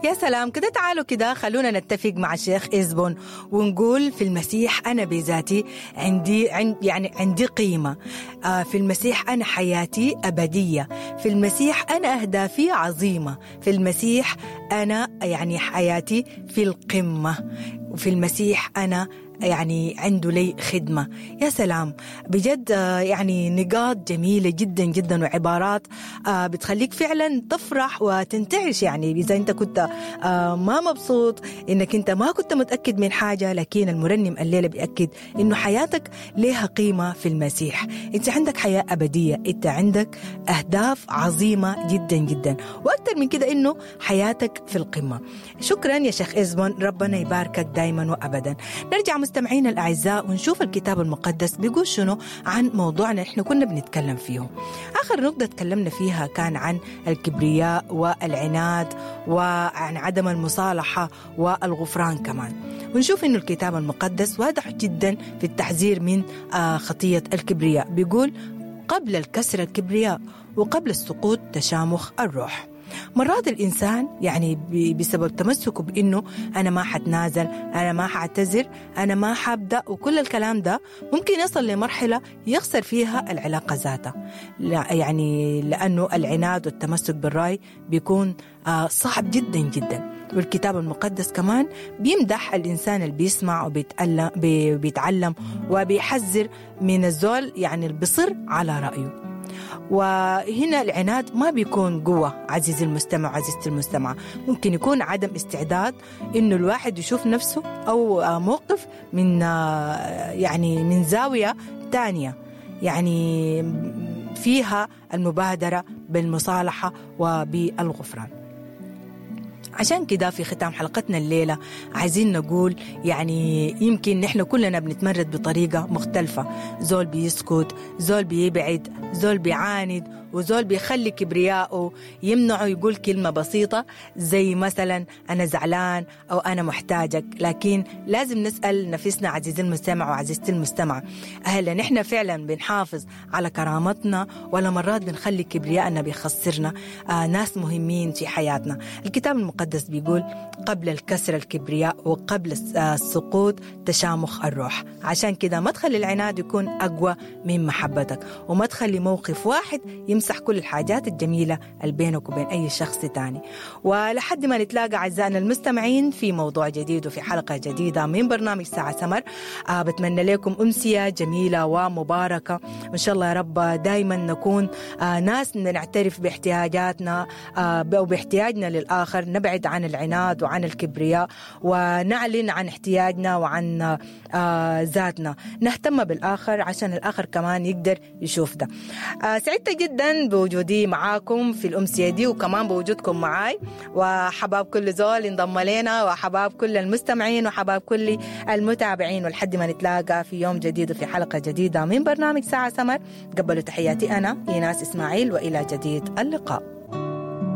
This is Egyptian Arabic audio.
يا سلام كده تعالوا كده خلونا نتفق مع الشيخ إزبون ونقول في المسيح أنا بذاتي عندي عند يعني عندي قيمة آه في المسيح أنا حياتي أبدية في المسيح أنا أهدافي عظيمة في المسيح أنا يعني حياتي في القمة وفي المسيح أنا يعني عنده لي خدمة يا سلام بجد يعني نقاط جميلة جدا جدا وعبارات بتخليك فعلا تفرح وتنتعش يعني إذا أنت كنت ما مبسوط إنك أنت ما كنت متأكد من حاجة لكن المرنم الليلة بيأكد إنه حياتك لها قيمة في المسيح أنت عندك حياة أبدية أنت عندك أهداف عظيمة جدا جدا وأكثر من كده إنه حياتك في القمة شكرا يا شيخ إزمون ربنا يباركك دايما وأبدا نرجع مستمعينا الأعزاء ونشوف الكتاب المقدس بيقول شنو عن موضوعنا احنا كنا بنتكلم فيه آخر نقطة تكلمنا فيها كان عن الكبرياء والعناد وعن عدم المصالحة والغفران كمان ونشوف انه الكتاب المقدس واضح جدا في التحذير من خطية الكبرياء بيقول قبل الكسر الكبرياء وقبل السقوط تشامخ الروح مرات الإنسان يعني بسبب تمسكه بإنه أنا ما حتنازل أنا ما حعتذر أنا ما حبدأ وكل الكلام ده ممكن يصل لمرحلة يخسر فيها العلاقة ذاتها لا يعني لأنه العناد والتمسك بالرأي بيكون صعب جدا جدا والكتاب المقدس كمان بيمدح الإنسان اللي بيسمع وبيتعلم بيتعلم وبيحذر من الزول يعني اللي بيصر على رأيه وهنا العناد ما بيكون قوة عزيزي المستمع وعزيزتي المستمعة ممكن يكون عدم استعداد إنه الواحد يشوف نفسه أو موقف من يعني من زاوية تانية يعني فيها المبادرة بالمصالحة وبالغفران عشان كده في ختام حلقتنا الليلة عايزين نقول يعني يمكن نحن كلنا بنتمرد بطريقة مختلفة زول بيسكت زول بيبعد زول بيعاند وزول بيخلي كبرياءه يمنعه يقول كلمة بسيطة زي مثلا أنا زعلان أو أنا محتاجك لكن لازم نسأل نفسنا عزيزي المستمع وعزيزتي المستمع هل نحن فعلا بنحافظ على كرامتنا ولا مرات بنخلي كبرياءنا بيخسرنا آه ناس مهمين في حياتنا الكتاب المقدس بيقول قبل الكسر الكبرياء وقبل السقوط تشامخ الروح عشان كده ما تخلي العناد يكون أقوى من محبتك وما تخلي موقف واحد يمسح كل الحاجات الجميلة اللي بينك وبين أي شخص تاني ولحد ما نتلاقى أعزائنا المستمعين في موضوع جديد وفي حلقة جديدة من برنامج ساعة سمر آه بتمنى لكم أمسية جميلة ومباركة وإن شاء الله يا رب دايما نكون آه ناس نعترف باحتياجاتنا آه أو باحتياجنا للآخر نبعد عن العناد وعن الكبرياء ونعلن عن احتياجنا وعن آه ذاتنا نهتم بالآخر عشان الآخر كمان يقدر يشوف ده آه سعدت جدا بوجودي معاكم في الأمسية دي وكمان بوجودكم معاي وحباب كل زول انضم لنا وحباب كل المستمعين وحباب كل المتابعين ولحد ما نتلاقى في يوم جديد وفي حلقة جديدة من برنامج ساعة سمر قبلوا تحياتي أنا إيناس إسماعيل وإلى جديد اللقاء